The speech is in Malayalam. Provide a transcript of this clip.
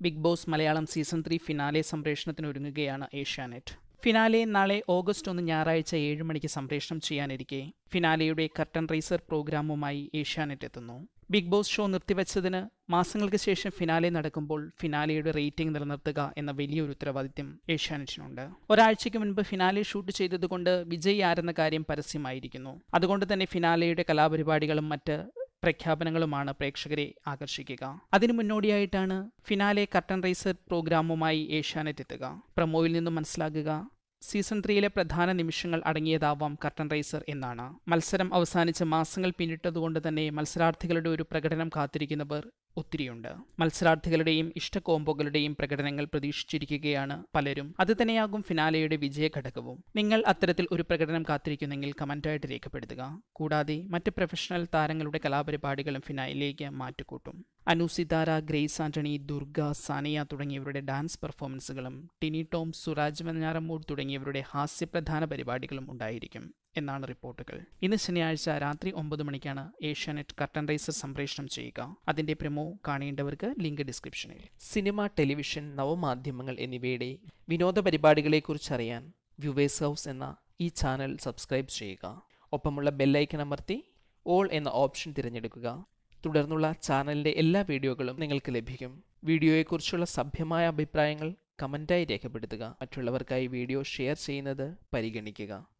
big Boss Malayalam season three finale സംപ്രേഷണത്തിന് ഒരുങ്ങുകയാണ് ഏഷ്യാനെറ്റ് ഫിനാലെ നാളെ ഓഗസ്റ്റ് ഒന്ന് ഞായറാഴ്ച ഏഴ് മണിക്ക് സംപ്രേഷണം ചെയ്യാനിരിക്കെ ഫിനാലെയുടെ കർട്ടൻ റൈസർ പ്രോഗ്രാമുമായി ഏഷ്യാനെറ്റ് എത്തുന്നു ബിഗ് ബോസ് ഷോ നിർത്തിവെച്ചതിന് മാസങ്ങൾക്ക് ശേഷം ഫിനാലെ നടക്കുമ്പോൾ ഫിനാലെയുടെ റേറ്റിംഗ് നിലനിർത്തുക എന്ന വലിയൊരു ഉത്തരവാദിത്യം ഏഷ്യാനെറ്റിനുണ്ട് ഒരാഴ്ചയ്ക്ക് മുൻപ് ഫിനാലെ ഷൂട്ട് ചെയ്തതുകൊണ്ട് വിജയ് ആരെന്ന കാര്യം പരസ്യമായിരിക്കുന്നു അതുകൊണ്ട് തന്നെ ഫിനാലെയുടെ കലാപരിപാടികളും മറ്റ് പ്രഖ്യാപനങ്ങളുമാണ് പ്രേക്ഷകരെ ആകർഷിക്കുക അതിനു മുന്നോടിയായിട്ടാണ് ഫിനാലെ കർട്ടൻ റൈസർ പ്രോഗ്രാമുമായി ഏഷ്യാനെറ്റ് എത്തുക പ്രൊമോയിൽ നിന്നും മനസ്സിലാകുക സീസൺ ത്രീയിലെ പ്രധാന നിമിഷങ്ങൾ അടങ്ങിയതാവാം കർട്ടൻ റൈസർ എന്നാണ് മത്സരം അവസാനിച്ച് മാസങ്ങൾ പിന്നിട്ടതുകൊണ്ട് തന്നെ മത്സരാർത്ഥികളുടെ ഒരു പ്രകടനം കാത്തിരിക്കുന്നവർ ഒത്തിരിയുണ്ട് മത്സരാർത്ഥികളുടെയും ഇഷ്ട കോംബോകളുടെയും പ്രകടനങ്ങൾ പ്രതീക്ഷിച്ചിരിക്കുകയാണ് പലരും അത് തന്നെയാകും ഫിനാലയുടെ വിജയഘടകവും നിങ്ങൾ അത്തരത്തിൽ ഒരു പ്രകടനം കാത്തിരിക്കുന്നെങ്കിൽ കമന്റായിട്ട് രേഖപ്പെടുത്തുക കൂടാതെ മറ്റ് പ്രൊഫഷണൽ താരങ്ങളുടെ കലാപരിപാടികളും ഫിനാലിലേക്ക് മാറ്റുകൂട്ടും അനു സിതാര ഗ്രേസ് ആന്റണി ദുർഗ സാനിയ തുടങ്ങിയവരുടെ ഡാൻസ് പെർഫോമൻസുകളും ടിനി ടോം സുരാജ് വെഞ്ഞാറമ്മൂട് തുടങ്ങിയവരുടെ ഹാസ്യപ്രധാന പരിപാടികളും ഉണ്ടായിരിക്കും എന്നാണ് റിപ്പോർട്ടുകൾ ഇന്ന് ശനിയാഴ്ച രാത്രി ഒമ്പത് മണിക്കാണ് ഏഷ്യാനെറ്റ് കർട്ടൻ റൈസർ സംപ്രേഷണം ചെയ്യുക അതിന്റെ പ്രമോ കാണേണ്ടവർക്ക് ലിങ്ക് ഡിസ്ക്രിപ്ഷനിൽ സിനിമ ടെലിവിഷൻ നവമാധ്യമങ്ങൾ എന്നിവയുടെ വിനോദ പരിപാടികളെക്കുറിച്ച് അറിയാൻ വ്യൂവേഴ്സ് ഹൗസ് എന്ന ഈ ചാനൽ സബ്സ്ക്രൈബ് ചെയ്യുക ഒപ്പമുള്ള ബെല്ലൈക്കൺ അമർത്തി ഓൾ എന്ന ഓപ്ഷൻ തിരഞ്ഞെടുക്കുക തുടർന്നുള്ള ചാനലിൻ്റെ എല്ലാ വീഡിയോകളും നിങ്ങൾക്ക് ലഭിക്കും വീഡിയോയെക്കുറിച്ചുള്ള സഭ്യമായ അഭിപ്രായങ്ങൾ കമൻറ്റായി രേഖപ്പെടുത്തുക മറ്റുള്ളവർക്കായി വീഡിയോ ഷെയർ ചെയ്യുന്നത് പരിഗണിക്കുക